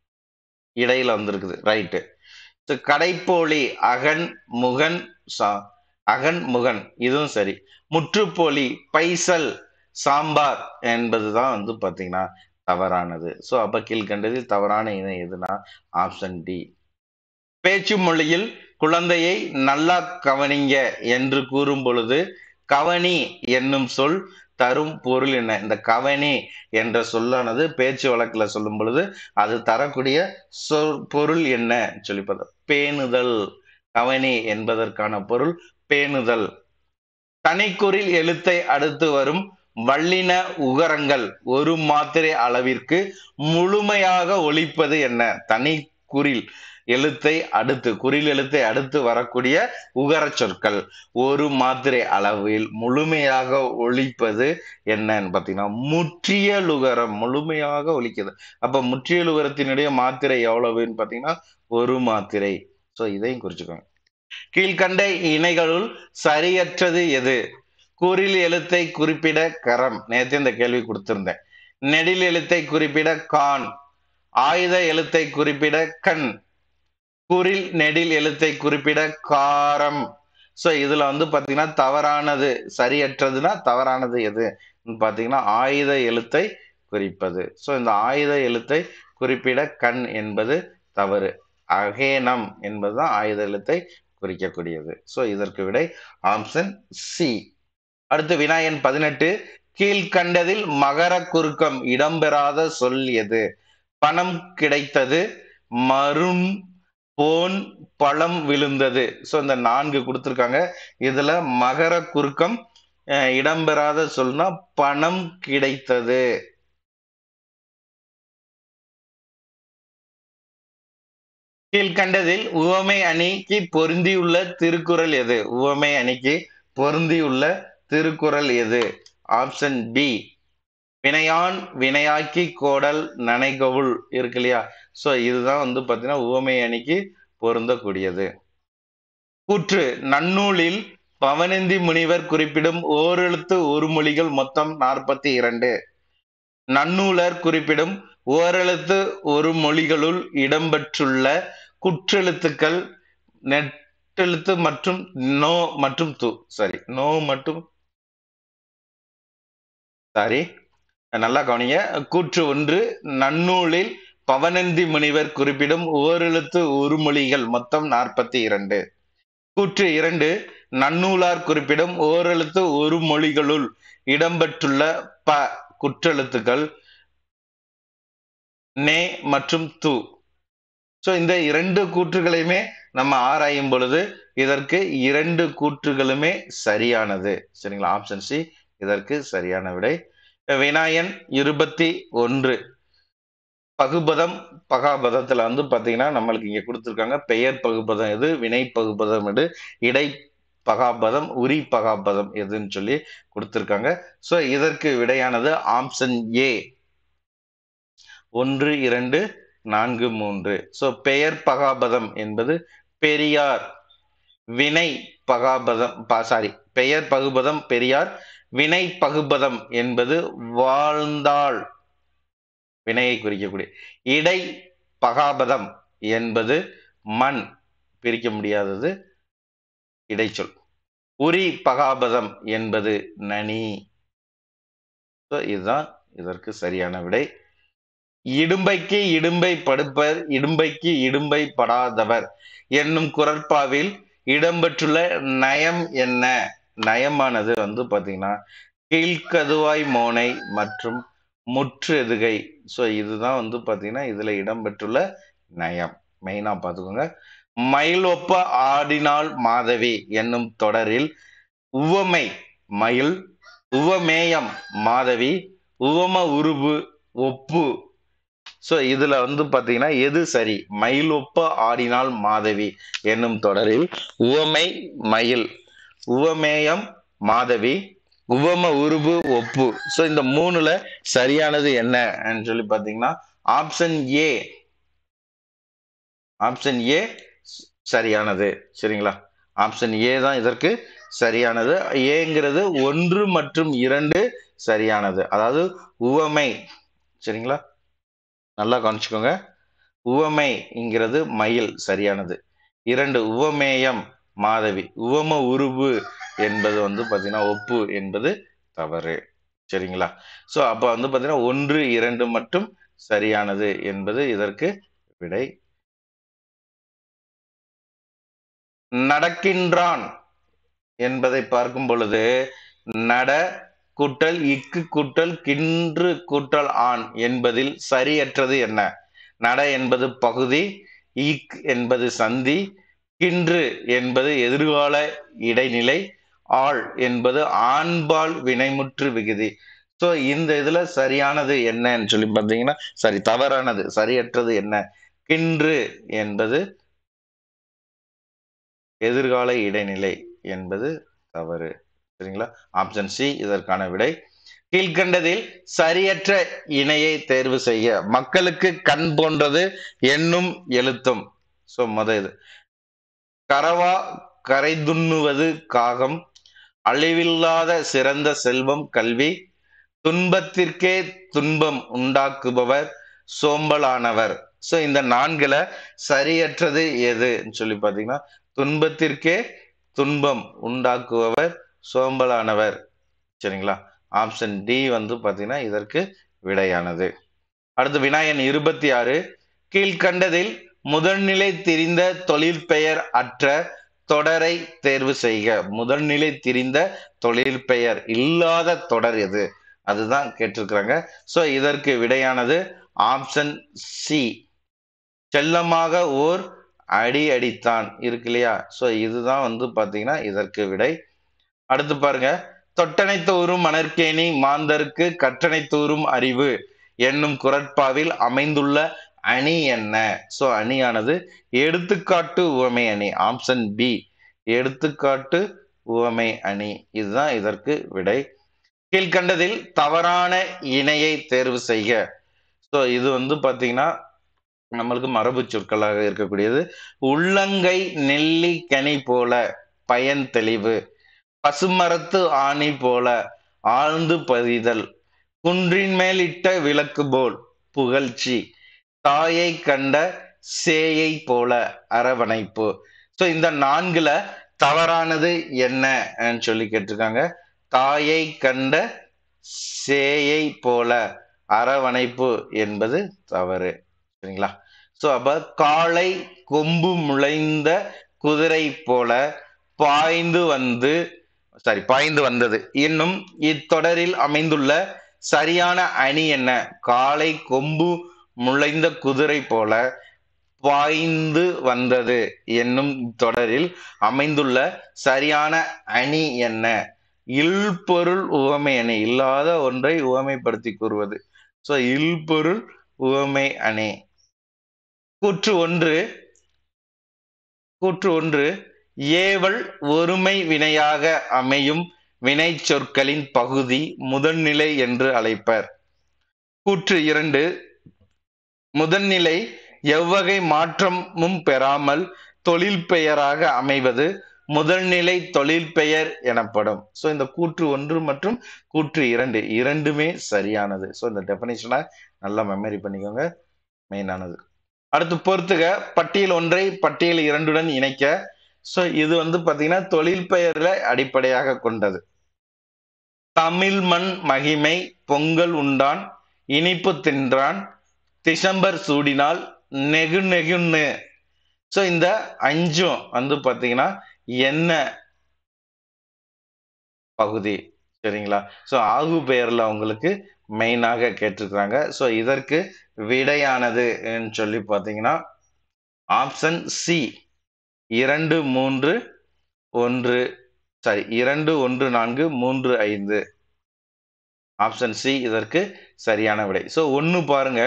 இடையில வந்திருக்குது ரைட்டு கடைப்போலி அகன் முகன் சா- அகன் முகன் இதுவும் சரி முற்றுப்போலி பைசல் சாம்பார் என்பதுதான் வந்து பாத்தீங்கன்னா தவறானது சோ அப்ப கீழ்கண்டதில் தவறான இணை எதுனா ஆப்ஷன் டி பேச்சு மொழியில் குழந்தையை நல்லா கவனிங்க என்று கூறும் பொழுது கவனி என்னும் சொல் தரும் பொருள் என்ன இந்த கவனி என்ற சொல்லானது பேச்சு வழக்குல சொல்லும் பொழுது அது தரக்கூடிய சொல் பொருள் என்ன சொல்லி பார்த்தா பேணுதல் கவனி என்பதற்கான பொருள் பேணுதல் தனிக்குறில் எழுத்தை அடுத்து வரும் வல்லின உகரங்கள் ஒரு மாத்திரை அளவிற்கு முழுமையாக ஒலிப்பது என்ன தனி குறில் எழுத்தை அடுத்து குறில் எழுத்தை அடுத்து வரக்கூடிய உகரச் சொற்கள் ஒரு மாத்திரை அளவில் முழுமையாக ஒலிப்பது என்னன்னு பாத்தீங்கன்னா முற்றியலுகரம் முழுமையாக ஒலிக்குது அப்ப முற்றியலுகரத்தினுடைய மாத்திரை எவ்வளவுன்னு பாத்தீங்கன்னா ஒரு மாத்திரை சோ இதையும் குறிச்சுக்கோங்க கீழ்கண்ட இணைகளுள் சரியற்றது எது குறில் எழுத்தை குறிப்பிட கரம் நேற்று இந்த கேள்வி கொடுத்திருந்தேன் நெடில் எழுத்தை குறிப்பிட கான் ஆயுத எழுத்தை குறிப்பிட கண் குறில் நெடில் எழுத்தை குறிப்பிட காரம் சோ இதுல வந்து பாத்தீங்கன்னா தவறானது சரியற்றதுன்னா தவறானது எது பாத்தீங்கன்னா ஆயுத எழுத்தை குறிப்பது சோ இந்த ஆயுத எழுத்தை குறிப்பிட கண் என்பது தவறு அகேனம் என்பதுதான் ஆயுத எழுத்தை குறிக்கக்கூடியது சோ இதற்கு விடை ஆப்ஷன் சி அடுத்து வினாயன் பதினெட்டு கீழ்கண்டதில் மகர குறுக்கம் இடம்பெறாத சொல் எது பணம் கிடைத்தது மருண் போன் பழம் விழுந்தது சோ இந்த நான்கு கொடுத்திருக்காங்க இதுல மகர குறுக்கம் அஹ், இடம்பெறாத சொல்னா பணம் கிடைத்தது கீழ்கண்டதில் உவமை அணிக்கு பொருந்தியுள்ள திருக்குறள் எது உவமை அணிக்கு பொருந்தியுள்ள திருக்குறள் எது ஆப்ஷன் பி வினையான் வினையாக்கி கோடல் நனைகவுள் இருக்கு இல்லையா சோ இதுதான் வந்து பாத்தீங்கன்னா உவமை அணிக்கு பொருந்தக்கூடியது கூற்று நன்னூலில் பவனந்தி முனிவர் குறிப்பிடும் ஓரெழுத்து ஒரு மொழிகள் மொத்தம் நாற்பத்தி இரண்டு நன்னூலர் குறிப்பிடும் ஓரெழுத்து ஒரு மொழிகளுள் இடம்பெற்றுள்ள குற்றெழுத்துக்கள் நெட்டெழுத்து மற்றும் நோ மற்றும் து சாரி நோ மற்றும் சாரி நல்லா கவனிங்க கூற்று ஒன்று நன்னூலில் பவனந்தி முனிவர் குறிப்பிடும் ஓரெழுத்து ஒரு மொழிகள் மொத்தம் நாற்பத்தி இரண்டு கூற்று இரண்டு நன்னூலார் குறிப்பிடும் ஓரெழுத்து ஒரு மொழிகளுள் இடம்பெற்றுள்ள ப குற்றெழுத்துக்கள் நே மற்றும் து சோ இந்த இரண்டு கூற்றுகளையுமே நம்ம ஆராயும் பொழுது இதற்கு இரண்டு கூற்றுகளுமே சரியானது சரிங்களா ஆப்ஷன் சி இதற்கு சரியான விடை வினாயன் இருபத்தி ஒன்று பகுபதம் பகாபதத்துல வந்து பாத்தீங்கன்னா நம்மளுக்கு இங்க கொடுத்துருக்காங்க பெயர் பகுபதம் எது வினை பகுபதம் எது இடை பகாபதம் உரி பகாபதம் எதுன்னு சொல்லி கொடுத்துருக்காங்க சோ இதற்கு விடையானது ஆப்ஷன் ஏ ஒன்று இரண்டு நான்கு மூன்று சோ பெயர் பகாபதம் என்பது பெரியார் வினை பகாபதம் சாரி பெயர் பகுபதம் பெரியார் வினை பகுபதம் என்பது வாழ்ந்தாள் வினையை குறிக்கக்கூடிய இடை பகாபதம் என்பது மண் பிரிக்க முடியாதது இடைச்சொல் உரி பகாபதம் என்பது நனி இதுதான் இதற்கு சரியான விடை இடும்பைக்கு இடும்பை படுப்பர் இடும்பைக்கு இடும்பை படாதவர் என்னும் குரற்பாவில் இடம்பெற்றுள்ள நயம் என்ன நயமானது வந்து பாத்தீங்கன்னா கீழ்கதுவாய் மோனை மற்றும் முற்று எதுகை ஸோ இதுதான் வந்து பாத்தீங்கன்னா இதுல இடம்பெற்றுள்ள நயம் மெயினா பார்த்துக்கோங்க மயில் ஒப்ப ஆடினாள் மாதவி என்னும் தொடரில் உவமை மயில் உவமேயம் மாதவி உவம உருவு ஒப்பு சோ இதுல வந்து பாத்தீங்கன்னா எது சரி மயில் ஒப்ப ஆடினாள் மாதவி என்னும் தொடரில் உவமை மயில் உவமேயம் மாதவி உவம உருவு ஒப்பு சோ இந்த மூணுல சரியானது என்ன சொல்லி பாத்தீங்கன்னா ஆப்ஷன் ஏ ஆப்ஷன் ஏ சரியானது சரிங்களா ஆப்ஷன் ஏ தான் இதற்கு சரியானது ஏங்கிறது ஒன்று மற்றும் இரண்டு சரியானது அதாவது உவமை சரிங்களா நல்லா கவனிச்சுக்கோங்க உவமைங்கிறது மயில் சரியானது இரண்டு உவமேயம் மாதவி உவம உருவு என்பது வந்து பாத்தீங்கன்னா ஒப்பு என்பது தவறு சரிங்களா சோ அப்ப வந்து பாத்தீங்கன்னா ஒன்று இரண்டு மட்டும் சரியானது என்பது இதற்கு விடை நடக்கின்றான் என்பதை பார்க்கும் பொழுது நட கூட்டல் இக்கு கூட்டல் கின்று கூட்டல் ஆண் என்பதில் சரியற்றது என்ன நட என்பது பகுதி இக் என்பது சந்தி கின்று என்பது எதிர்கால இடைநிலை ஆள் என்பது ஆண்பால் வினைமுற்று விகுதி சோ இந்த இதுல சரியானது என்னன்னு சொல்லி பார்த்தீங்கன்னா சரி தவறானது சரியற்றது என்ன கின்று என்பது எதிர்கால இடைநிலை என்பது தவறு சரிங்களா ஆப்ஷன் சி இதற்கான விடை கீழ்கண்டதில் சரியற்ற இணையை தேர்வு செய்ய மக்களுக்கு கண் போன்றது என்னும் எழுத்தும் சோ முத இது கரவா கரைதுண்ணுவது காகம் அழிவில்லாத சிறந்த செல்வம் கல்வி துன்பத்திற்கே துன்பம் உண்டாக்குபவர் சோம்பலானவர் சோ இந்த நான்குல சரியற்றது எதுன்னு சொல்லி பாத்தீங்கன்னா துன்பத்திற்கே துன்பம் உண்டாக்குபவர் சோம்பலானவர் சரிங்களா ஆப்ஷன் டி வந்து பாத்தீங்கன்னா இதற்கு விடையானது அடுத்து வினாயன் இருபத்தி ஆறு கீழ்கண்டதில் முதல்நிலை திரிந்த தொழில் பெயர் அற்ற தொடரை தேர்வு செய்க முதல்நிலை திரிந்த தொழில் பெயர் இல்லாத தொடர் எது அதுதான் கேட்டிருக்கிறாங்க சோ இதற்கு விடையானது ஆப்ஷன் சி செல்லமாக ஓர் அடி அடித்தான் இருக்கு இல்லையா சோ இதுதான் வந்து பாத்தீங்கன்னா இதற்கு விடை அடுத்து பாருங்க தொட்டனை தோறும் மணற்கேணி மாந்தருக்கு கற்றனை தோறும் அறிவு என்னும் குரட்பாவில் அமைந்துள்ள அணி என்ன சோ அணியானது எடுத்துக்காட்டு உவமை அணி ஆப்ஷன் பி எடுத்துக்காட்டு உவமை அணி இதுதான் இதற்கு விடை கீழ்கண்டதில் தவறான இணையை தேர்வு செய்க ஸோ இது வந்து பாத்தீங்கன்னா நம்மளுக்கு மரபு சொற்களாக இருக்கக்கூடியது உள்ளங்கை நெல்லி கனி போல பயன் தெளிவு பசுமரத்து ஆணி போல ஆழ்ந்து பதிதல் குன்றின் மேலிட்ட விளக்கு போல் புகழ்ச்சி தாயை கண்ட சேயை போல அரவணைப்பு ஸோ இந்த நான்குல தவறானது என்ன சொல்லி கேட்டிருக்காங்க தாயை கண்ட சேயை போல அரவணைப்பு என்பது தவறு சரிங்களா ஸோ அப்ப காளை கொம்பு முளைந்த குதிரை போல பாய்ந்து வந்து சாரி பாய்ந்து வந்தது இன்னும் இத்தொடரில் அமைந்துள்ள சரியான அணி என்ன காளை கொம்பு முளைந்த குதிரை போல பாய்ந்து வந்தது என்னும் தொடரில் அமைந்துள்ள சரியான அணி என்ன இல்பொருள் உவமை அணி இல்லாத ஒன்றை உவமைப்படுத்தி கூறுவது சோ இல்பொருள் உவமை அணி கூற்று ஒன்று கூற்று ஒன்று ஏவல் ஒருமை வினையாக அமையும் வினை சொற்களின் பகுதி முதன்நிலை என்று அழைப்பர் கூற்று இரண்டு முதன்நிலை எவ்வகை மாற்றமும் பெறாமல் தொழில் பெயராக அமைவது முதல்நிலை தொழில் பெயர் எனப்படும் ஸோ இந்த கூற்று ஒன்று மற்றும் கூற்று இரண்டு இரண்டுமே சரியானது ஸோ இந்த டெபனிஷனை நல்லா மெமரி பண்ணிக்கோங்க மெயினானது அடுத்து பொறுத்துக பட்டியல் ஒன்றை பட்டியல் இரண்டுடன் இணைக்க ஸோ இது வந்து பாத்தீங்கன்னா தொழில் பெயர்ல அடிப்படையாக கொண்டது தமிழ் மண் மகிமை பொங்கல் உண்டான் இனிப்பு தின்றான் டிசம்பர் சூடினால் நெகு நெகுன்னு ஸோ இந்த அஞ்சும் வந்து பாத்தீங்கன்னா என்ன பகுதி சரிங்களா ஸோ ஆகு பெயர்ல உங்களுக்கு மெயினாக கேட்டிருக்கிறாங்க ஸோ இதற்கு விடையானது சொல்லி பார்த்தீங்கன்னா ஆப்ஷன் சி இரண்டு மூன்று ஒன்று சாரி இரண்டு ஒன்று நான்கு மூன்று ஐந்து ஆப்ஷன் சி இதற்கு சரியான விடை ஸோ ஒன்று பாருங்க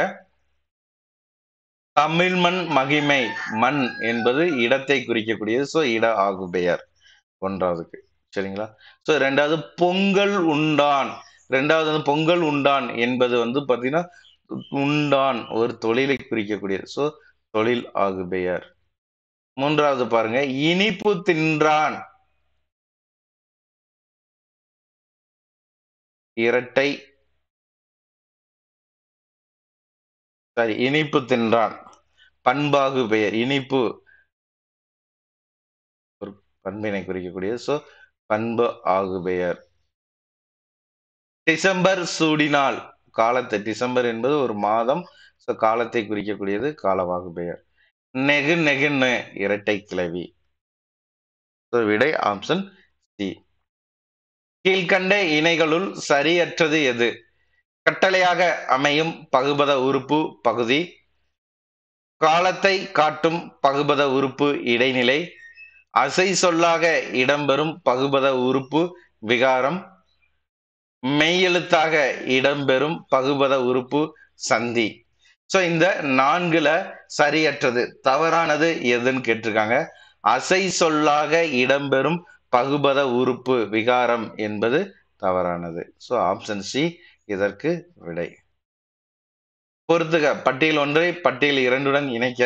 தமிழ் மண் மகிமை மண் என்பது இடத்தை குறிக்கக்கூடியது ஸோ இட ஆகு பெயர் ஒன்றாவதுக்கு சரிங்களா ஸோ ரெண்டாவது பொங்கல் உண்டான் ரெண்டாவது வந்து பொங்கல் உண்டான் என்பது வந்து பார்த்தீங்கன்னா உண்டான் ஒரு தொழிலை குறிக்கக்கூடியது ஸோ தொழில் ஆகு பெயர் மூன்றாவது பாருங்க இனிப்பு தின்றான் இரட்டை சாரி இனிப்பு தின்றான் பண்பாகு பெயர் இனிப்பு ஒரு பண்பினை குறிக்கக்கூடியது ஸோ பண்பு ஆகு பெயர் டிசம்பர் சூடினால் காலத்தை டிசம்பர் என்பது ஒரு மாதம் ஸோ காலத்தை குறிக்கக்கூடியது காலவாகு பெயர் நெகு நெகுன்னு இரட்டை கிளவி ஸோ விடை ஆப்ஷன் சி கீழ்கண்ட இணைகளுள் சரியற்றது எது கட்டளையாக அமையும் பகுபத உறுப்பு பகுதி காலத்தை காட்டும் பகுபத உறுப்பு இடைநிலை அசை சொல்லாக இடம்பெறும் பகுபத உறுப்பு விகாரம் மெய்யெழுத்தாக இடம்பெறும் பகுபத உறுப்பு சந்தி ஸோ இந்த நான்குல சரியற்றது தவறானது எதுன்னு கேட்டிருக்காங்க அசை சொல்லாக இடம்பெறும் பகுபத உறுப்பு விகாரம் என்பது தவறானது ஸோ ஆப்ஷன் சி இதற்கு விடை பொறுத்துக பட்டியல் ஒன்றை பட்டியல் இரண்டுடன் இணைக்க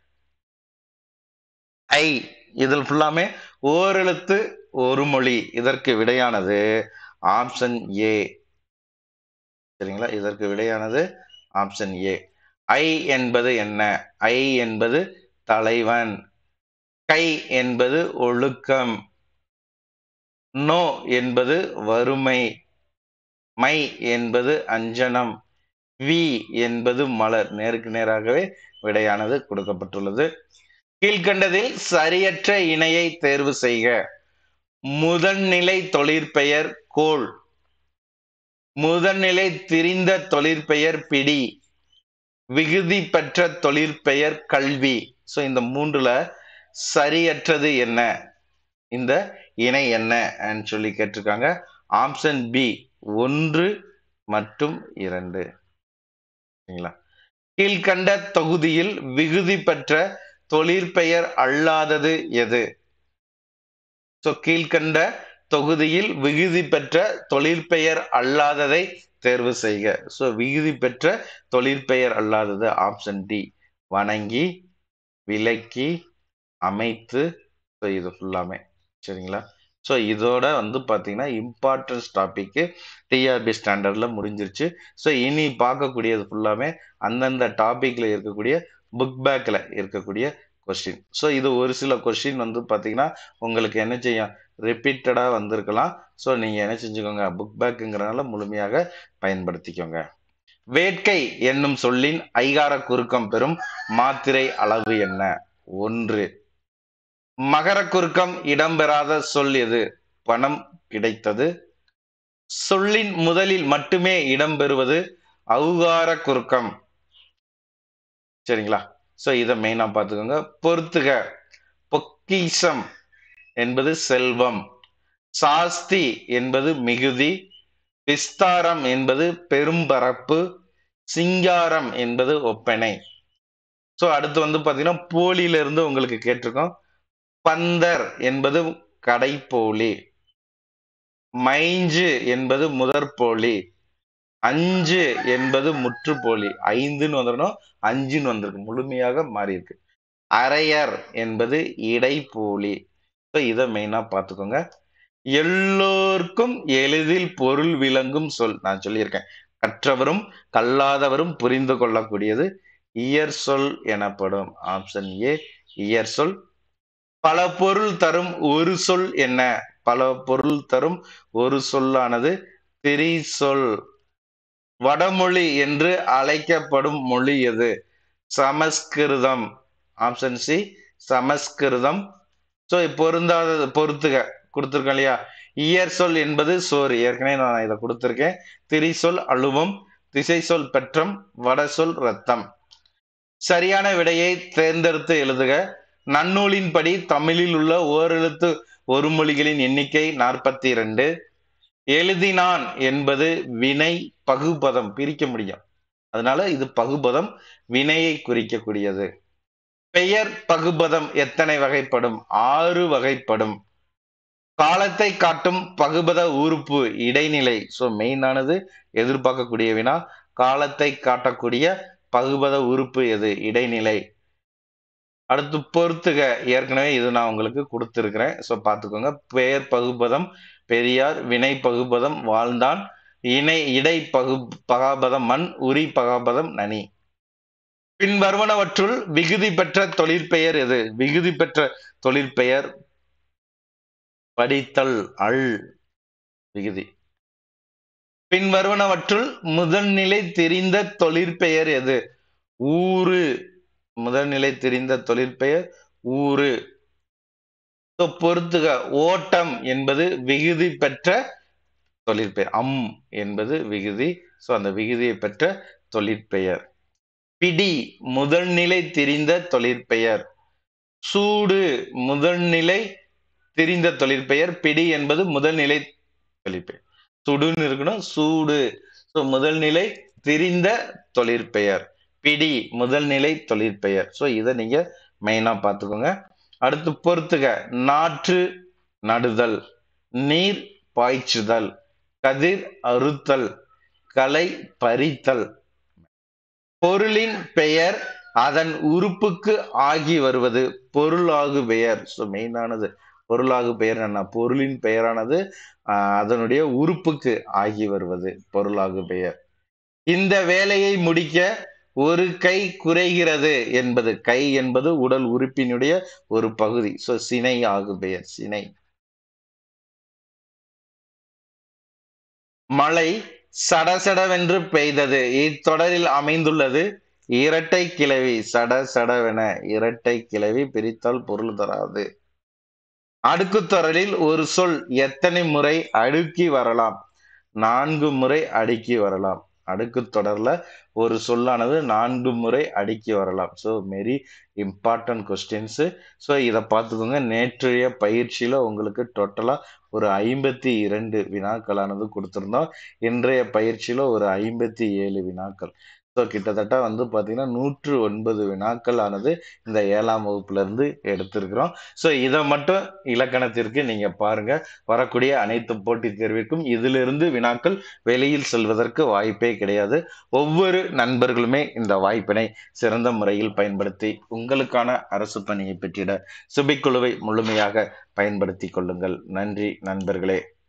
ஐ இதில் ஃபுல்லாமே ஓரெழுத்து ஒரு மொழி இதற்கு விடையானது ஆப்ஷன் ஏ சரிங்களா இதற்கு விடையானது ஆப்ஷன் ஏ ஐ என்பது என்ன ஐ என்பது தலைவன் கை என்பது ஒழுக்கம் நோ என்பது வறுமை மை என்பது அஞ்சனம் வி என்பது மலர் நேருக்கு நேராகவே விடையானது கொடுக்கப்பட்டுள்ளது கீழ்கண்டதில் சரியற்ற இணையை தேர்வு செய்க முதன்நிலை தொழிற்பெயர் கோள் முதன்நிலை திரிந்த தொழிற்பெயர் பிடி விகுதி பெற்ற தொழிற்பெயர் கல்வி ஸோ இந்த மூன்றுல சரியற்றது என்ன இந்த இணை என்ன சொல்லி கேட்டிருக்காங்க ஆப்ஷன் பி ஒன்று மற்றும் இரண்டு சரிங்களா கீழ்கண்ட தொகுதியில் விகுதி பெற்ற தொழிற்பெயர் அல்லாதது எது ஸோ கீழ்கண்ட தொகுதியில் விகுதி பெற்ற தொழிற்பெயர் அல்லாததை தேர்வு செய்க ஸோ விகுதி பெற்ற தொழிற்பெயர் அல்லாதது ஆப்ஷன் டி வணங்கி விலக்கி அமைத்து ஸோ இது ஃபுல்லாமே சரிங்களா ஸோ இதோட வந்து பார்த்தீங்கன்னா இம்பார்ட்டன்ஸ் டாபிக்கு டிஆர்பி ஸ்டாண்டர்டில் முடிஞ்சிருச்சு ஸோ இனி பார்க்கக்கூடியது ஃபுல்லாமே அந்தந்த டாப்பிக்கில் இருக்கக்கூடிய புக் பேக்கில் இருக்கக்கூடிய கொஸ்டின் ஸோ இது ஒரு சில கொஸ்டின் வந்து பார்த்தீங்கன்னா உங்களுக்கு என்ன செய்யும் ரிப்பீட்டடாக வந்திருக்கலாம் ஸோ நீங்கள் என்ன செஞ்சுக்கோங்க புக் பேக்குங்கிறனால முழுமையாக பயன்படுத்திக்கோங்க வேட்கை என்னும் சொல்லின் ஐகார குறுக்கம் பெறும் மாத்திரை அளவு என்ன ஒன்று மகர குறுக்கம் இடம்பெறாத சொல் எது பணம் கிடைத்தது சொல்லின் முதலில் மட்டுமே இடம்பெறுவது அவுகார குறுக்கம் சரிங்களா சோ இதை மெயினா பார்த்துக்கோங்க பொறுத்துக பொக்கிஷம் என்பது செல்வம் சாஸ்தி என்பது மிகுதி விஸ்தாரம் என்பது பெரும்பரப்பு சிங்காரம் என்பது ஒப்பனை சோ அடுத்து வந்து பாத்தீங்கன்னா போலியில இருந்து உங்களுக்கு கேட்டிருக்கோம் பந்தர் என்பது கடைப்போலி மைஞ்சு என்பது முதற்போலி அஞ்சு என்பது முற்றுப்போலி ஐந்துன்னு வந்துடணும் அஞ்சுன்னு வந்திருக்கு முழுமையாக மாறி இருக்கு அரையர் என்பது இடைப்போலி ஸோ இதை மெயினா பார்த்துக்கோங்க எல்லோருக்கும் எளிதில் பொருள் விளங்கும் சொல் நான் சொல்லியிருக்கேன் கற்றவரும் கல்லாதவரும் புரிந்து கொள்ளக்கூடியது இயற் சொல் எனப்படும் ஆப்ஷன் ஏ இயற் சொல் பல பொருள் தரும் ஒரு சொல் என்ன பல பொருள் தரும் ஒரு சொல்லானது திரி சொல் வடமொழி என்று அழைக்கப்படும் மொழி எது Samaskritam option C Samaskritam so பொருந்தாத பொறுத்துக கொடுத்துருக்கோம் இல்லையா இயற் சொல் என்பது சோறு ஏற்கனவே நான் இதை கொடுத்துருக்கேன் திரி சொல் அழுவம் திசை சொல் பெற்றம் வட சொல் ரத்தம் சரியான விடையை தேர்ந்தெடுத்து எழுதுக நன்னூலின்படி தமிழில் உள்ள ஓரெழுத்து ஒரு மொழிகளின் எண்ணிக்கை நாற்பத்தி இரண்டு எழுதினான் என்பது வினை பகுபதம் பிரிக்க முடியும் அதனால இது பகுபதம் வினையை குறிக்கக்கூடியது பெயர் பகுபதம் எத்தனை வகைப்படும் ஆறு வகைப்படும் காலத்தை காட்டும் பகுபத உறுப்பு இடைநிலை ஸோ மெயினானது எதிர்பார்க்கக்கூடிய வினா காலத்தை காட்டக்கூடிய பகுபத உறுப்பு எது இடைநிலை அடுத்து பொறுத்துக ஏற்கனவே இது நான் உங்களுக்கு கொடுத்துருக்கிறேன் ஸோ பார்த்துக்கோங்க பெயர் பகுபதம் பெரியார் வினை பகுபதம் வாழ்ந்தான் இணை இடை பகு பகாபதம் மண் உரி பகாபதம் நனி பின் வருவனவற்றுள் விகுதி பெற்ற தொழிற்பெயர் எது விகுதி பெற்ற தொழிற்பெயர் படித்தல் அள் விகுதி பின் வருவனவற்றுள் முதல்நிலை தெரிந்த தொழிற்பெயர் எது ஊரு முதல்நிலை தெரிந்த தொழிற்பெயர் ஊரு பொறுத்துக ஓட்டம் என்பது விகுதி பெற்ற தொழிற்பெயர் அம் என்பது விகுதி ஸோ அந்த விகுதியை பெற்ற தொழிற்பெயர் பிடி முதல்நிலை தெரிந்த தொழிற்பெயர் சூடு முதல்நிலை தெரிந்த தொழிற்பெயர் பிடி என்பது முதல்நிலை தொழிற்பெயர் சுடுன்னு இருக்கணும் சூடு ஸோ முதல்நிலை தெரிந்த தொழிற்பெயர் பிடி முதல்நிலை தொழிற்பெயர் ஸோ இதை நீங்க மெயினா பார்த்துக்கோங்க அடுத்து பொறுத்துக நாற்று நடுதல் நீர் பாய்ச்சுதல் கதிர் அறுத்தல் களை பறித்தல் பொருளின் பெயர் அதன் உறுப்புக்கு ஆகி வருவது பொருளாகு பெயர் ஸோ மெயினானது பொருளாகு பெயர் என்ன பொருளின் பெயரானது அதனுடைய உறுப்புக்கு ஆகி வருவது பொருளாகு பெயர் இந்த வேலையை முடிக்க ஒரு கை குறைகிறது என்பது கை என்பது உடல் உறுப்பினுடைய ஒரு பகுதி ஸோ சினை ஆகு பெயர் சினை மழை சடசடவென்று பெய்தது இத்தொடரில் அமைந்துள்ளது இரட்டை கிளவி சட சடவென இரட்டை கிளவி பிரித்தால் பொருள் தராது அடுக்கு தொடரில் ஒரு சொல் எத்தனை முறை அடுக்கி வரலாம் நான்கு முறை அடுக்கி வரலாம் அடுக்கு தொடர்ல ஒரு சொல்லானது நான்கு முறை அடுக்கி வரலாம் so very important questions so இதை பார்த்துக்கோங்க நேற்றைய பயிற்சியில் உங்களுக்கு டோட்டலாக ஒரு ஐம்பத்தி இரண்டு வினாக்களானது கொடுத்துருந்தோம் இன்றைய பயிற்சியில் ஒரு ஐம்பத்தி ஏழு வினாக்கள் ஸோ கிட்டத்தட்ட வந்து பார்த்தீங்கன்னா, 109 வினாக்கள் ஆனது இந்த 7ஆம் வகுப்புலருந்து எடுத்திருக்கிறோம். ஸோ இத மட்டும் இலக்கணத்திற்கு நீங்க பாருங்க. வரக்கூடிய அனைத்து போட்டித் தேர்விற்கும் இதிலிருந்து வினாக்கள் வெளியில் செல்வதற்கு வாய்ப்பே கிடையாது. ஒவ்வொரு நண்பர்களுமே இந்த வாய்ப்பினை சிறந்த முறையில் பயன்படுத்தி, உங்களுக்கான அரசு பணியை பெற்றிட சுபிக்குழுவை முழுமையாக பயன்படுத்திக் கொள்ளுங்கள். நன்றி நண்பர்களே!